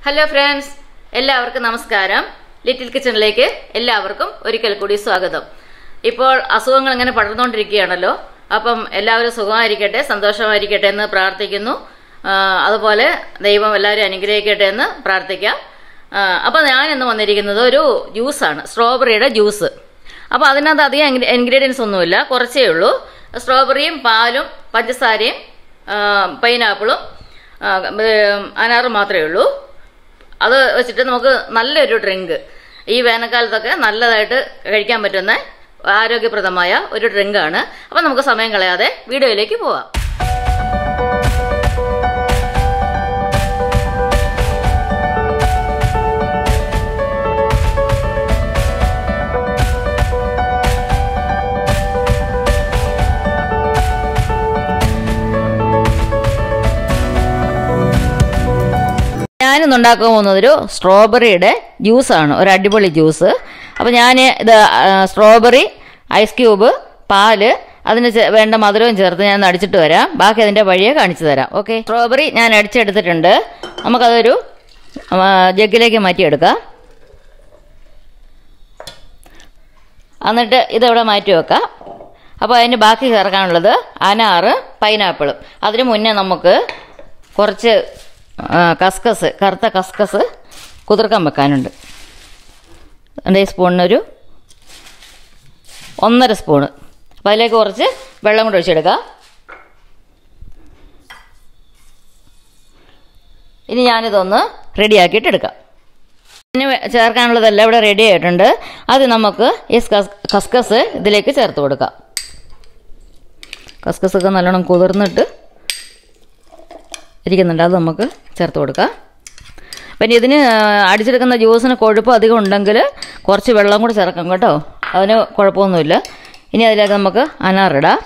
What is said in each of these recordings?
hello friends എല്ലാവർക്കും നമസ്കാരം little കിച്ചണിലേക്ക് എല്ലാവർക്കും ഒരിക്കൽ കൂടി സ്വാഗതം ഇപ്പോൾ അസുഖങ്ങൾ ഇങ്ങനെ പടർന്നുകൊണ്ടിരിക്കുകയാണല്ലോ അപ്പം എല്ലാവരും സുഖമായിരിക്കട്ടെ സന്തോഷമായിരിക്കട്ടെ എന്ന് പ്രാർത്ഥിക്കുന്നു ആ, അതുപോലെ ദൈവം എല്ലാവരും അനുഗ്രഹിക്കട്ടെ എന്ന് പ്രാർത്ഥിക്കാം ആ, അപ്പോൾ ഞാൻ ഇന്ന് വന്നിരിക്കുന്നത് ഒരു ജ്യൂസാണ് സ്ട്രോബെറിയുടെ ജ്യൂസ് അപ്പോൾ അതിനകത്ത് അധികം ഇൻഗ്രീഡിയൻസ് ഒന്നുമില്ല കുറച്ചേ ഉള്ളൂ സ്ട്രോബെറിയും പാലും പഞ്ചസാരയും ആ, പൈനാപ്പിളും ആ, ഉം, അനാറും മാത്രമേ ഉള്ളൂ അത് വെച്ചിട്ട് നമുക്ക് നല്ലൊരു ഡ്രിങ്ക് ഈ വേനൽക്കാലത്തൊക്കെ നല്ലതായിട്ട് കഴിക്കാൻ പറ്റുന്ന ആരോഗ്യപ്രദമായ ഒരു ഡ്രിങ്കാണ് അപ്പം നമുക്ക് സമയം കളയാതെ വീഡിയോയിലേക്ക് പോവാം ഞാനിന്ന് ഉണ്ടാക്കാൻ പോകുന്നത് ഒരു സ്ട്രോബെറിയുടെ ജ്യൂസാണ് ഒരു അടിപൊളി ജ്യൂസ് അപ്പോൾ ഞാൻ ഇത് ആ, സ്ട്രോബെറി ഐസ് ക്യൂബ് പാല് അതിന് ചെ- വേണ്ട മധുരവും ചേർത്ത് ഞാൻ ഒന്ന് അടിച്ചിട്ട് വരാം ബാക്കി അതിൻ്റെ വഴിയെ കാണിച്ചു തരാം ഓക്കെ സ്ട്രോബെറി ഞാൻ അടിച്ചെടുത്തിട്ടുണ്ട് നമുക്കതൊരു ആ, ജഗ്ഗിലേക്ക് മാറ്റിയെടുക്കാം എന്നിട്ട് ഇതിവിടെ മാറ്റി വെക്കാം അപ്പോൾ അതിന് ബാക്കി ചേർക്കാനുള്ളത് അനാറ് പൈനാപ്പിളും അതിന് മുന്നേ നമുക്ക് കുറച്ച് ആ, കസ്കസ് കറുത്ത കസ്കസ് കുതിർക്കാൻ വെക്കാനുണ്ട് രണ്ട് സ്പൂണിനൊരു ഒന്നര സ്പൂണ് അപ്പോൾ അതിലേക്ക് കുറച്ച് വെള്ളം കൂടെ ഒഴിച്ചെടുക്കാം ഇനി ഞാനിതൊന്ന് റെഡിയാക്കിയിട്ട് എടുക്കാം ഇനി വേ- ചേർക്കാനുള്ളതെല്ലാം ഇവിടെ റെഡി ആയിട്ടുണ്ട് അത് നമുക്ക് ഈ കസ് കസ്കസ് ഇതിലേക്ക് ചേർത്ത് കൊടുക്കാം കസ്കസൊക്കെ നല്ലോണം കുതിർന്നിട്ട് ഇരിക്കുന്നുണ്ട് അത് നമുക്ക് ചേർത്ത് കൊടുക്കാം പിന്നെ ഇതിന് അടിച്ചെടുക്കുന്ന ജ്യൂസിന് കൊഴുപ്പ് അധികം ഉണ്ടെങ്കിൽ കുറച്ച് വെള്ളം കൂടി ചേർക്കാം കേട്ടോ അതിന് കുഴപ്പമൊന്നുമില്ല ഇനി അതിലേക്ക് നമുക്ക് അനാറിടാം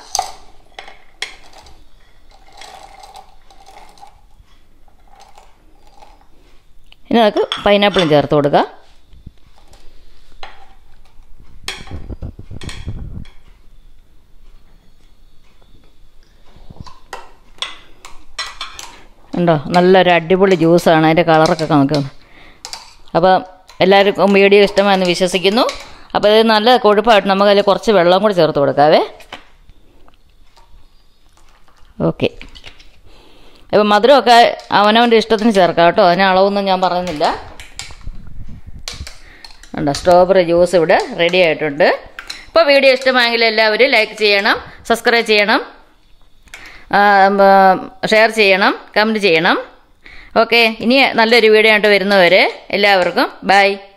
ഇനി നമുക്ക് പൈനാപ്പിളും ചേർത്ത് കൊടുക്കാം ഉണ്ടോ നല്ലൊരു അടിപൊളി ജ്യൂസാണ് അതിൻ്റെ കളറൊക്കെ നമുക്ക് അപ്പോൾ എല്ലാവർക്കും വീഡിയോ ഇഷ്ടമായെന്ന് വിശ്വസിക്കുന്നു അപ്പോൾ ഇത് നല്ല കൊഴുപ്പായിട്ട് നമുക്ക് അതിൽ കുറച്ച് വെള്ളം കൂടി ചേർത്ത് കൊടുക്കാവേ ഓക്കെ അപ്പോൾ മധുരമൊക്കെ അവനവൻ്റെ ഇഷ്ടത്തിന് ചേർക്കാം കേട്ടോ അതിന് അളവൊന്നും ഞാൻ പറയുന്നില്ല ഉണ്ടോ സ്ട്രോബെറി ജ്യൂസ് ഇവിടെ റെഡി ആയിട്ടുണ്ട് അപ്പോൾ വീഡിയോ ഇഷ്ടമായെങ്കിൽ എല്ലാവരും ലൈക്ക് ചെയ്യണം സബ്സ്ക്രൈബ് ചെയ്യണം ഷെയർ ചെയ്യണം കമൻറ്റ് ചെയ്യണം ഓക്കെ ഇനി നല്ലൊരു വീഡിയോ ആയിട്ട് വരുന്നവരെ എല്ലാവർക്കും ബൈ